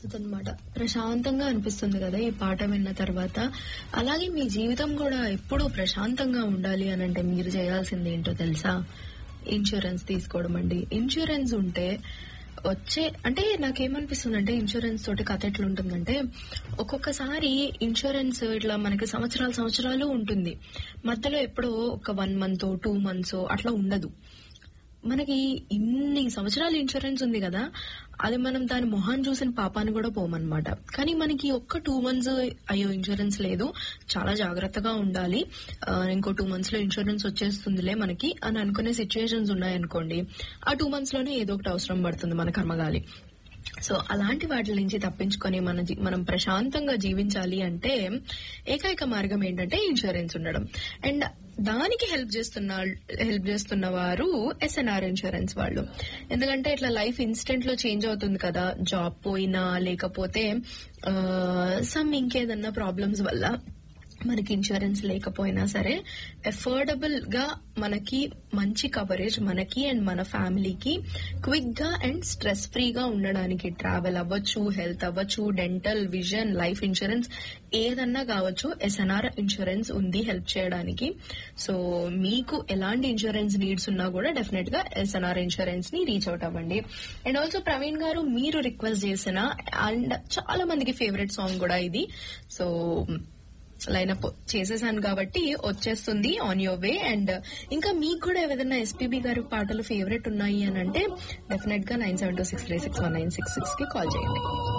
అన్నమాట ప్రశాంతంగా అనిపిస్తుంది కదా ఈ పాట విన్న తర్వాత అలాగే మీ జీవితం కూడా ఎప్పుడూ ప్రశాంతంగా ఉండాలి అని అంటే మీరు చేయాల్సింది ఏంటో తెలుసా ఇన్సూరెన్స్ తీసుకోవడం అండి ఇన్సూరెన్స్ ఉంటే వచ్చే అంటే నాకేమనిపిస్తుంది అంటే ఇన్సూరెన్స్ తోటి కథ ఎట్లుంటుందంటే ఒక్కొక్కసారి ఇన్సూరెన్స్ ఇట్లా మనకి సంవత్సరాలు సంవత్సరాలు ఉంటుంది మధ్యలో ఎప్పుడో ఒక వన్ మంత్ టూ మంత్స్ అట్లా ఉండదు మనకి ఇన్ని సంవత్సరాలు ఇన్సూరెన్స్ ఉంది కదా అది మనం దాని మొహాన్ని చూసిన పాపాన్ని కూడా పోమన్నమాట కానీ మనకి ఒక్క టూ మంత్స్ అయ్యో ఇన్సూరెన్స్ లేదు చాలా జాగ్రత్తగా ఉండాలి ఆ, ఇంకో టూ మంత్స్ లో ఇన్సూరెన్స్ వచ్చేస్తుందిలే మనకి అని అనుకునే సిచ్యుయేషన్స్ ఉన్నాయనుకోండి ఆ టూ మంత్స్ లోనే ఏదో ఒకటి అవసరం పడుతుంది మన కర్మగాలి సో అలాంటి వాటి నుంచి తప్పించుకొని మన జీ- మనం ప్రశాంతంగా జీవించాలి అంటే ఏకైక మార్గం ఏంటంటే ఇన్సూరెన్స్ ఉండడం అండ్ దానికి హెల్ప్ చేస్తున్న హెల్ప్ చేస్తున్న వారు ఎస్ఎన్ఆర్ ఇన్సూరెన్స్ వాళ్ళు ఎందుకంటే ఇట్లా లైఫ్ ఇన్స్టెంట్ లో చేంజ్ అవుతుంది కదా జాబ్ పోయినా లేకపోతే సమ్ ఇంకేదన్నా ప్రాబ్లమ్స్ వల్ల మనకి ఇన్సూరెన్స్ లేకపోయినా సరే అఫోర్డబుల్ గా మనకి మంచి కవరేజ్ మనకి అండ్ మన ఫ్యామిలీకి క్విక్ గా అండ్ స్ట్రెస్ ఫ్రీగా ఉండడానికి ట్రావెల్ అవ్వచ్చు హెల్త్ అవ్వచ్చు డెంటల్ విజన్ లైఫ్ ఇన్సూరెన్స్ ఏదన్నా కావచ్చు ఎస్ఎన్ఆర్ ఇన్సూరెన్స్ ఉంది హెల్ప్ చేయడానికి సో మీకు ఎలాంటి ఇన్సూరెన్స్ నీడ్స్ ఉన్నా కూడా డెఫినెట్ గా ఎస్ఎన్ఆర్ ఇన్సూరెన్స్ ని రీచ్ అవుట్ అవ్వండి అండ్ ఆల్సో ప్రవీణ్ గారు మీరు రిక్వెస్ట్ చేసిన అండ్ చాలా మందికి ఫేవరెట్ సాంగ్ కూడా ఇది సో లైనప్ చేసేసాను కాబట్టి వచ్చేస్తుంది ఆన్ యువర్ వే అండ్ ఇంకా మీకు కూడా ఏదైనా ఎస్పీబీ గారి పాటలు ఫేవరెట్ ఉన్నాయి అని అంటే డెఫినెట్ గా nine seven two six three six one nine six six కి కాల్ చేయండి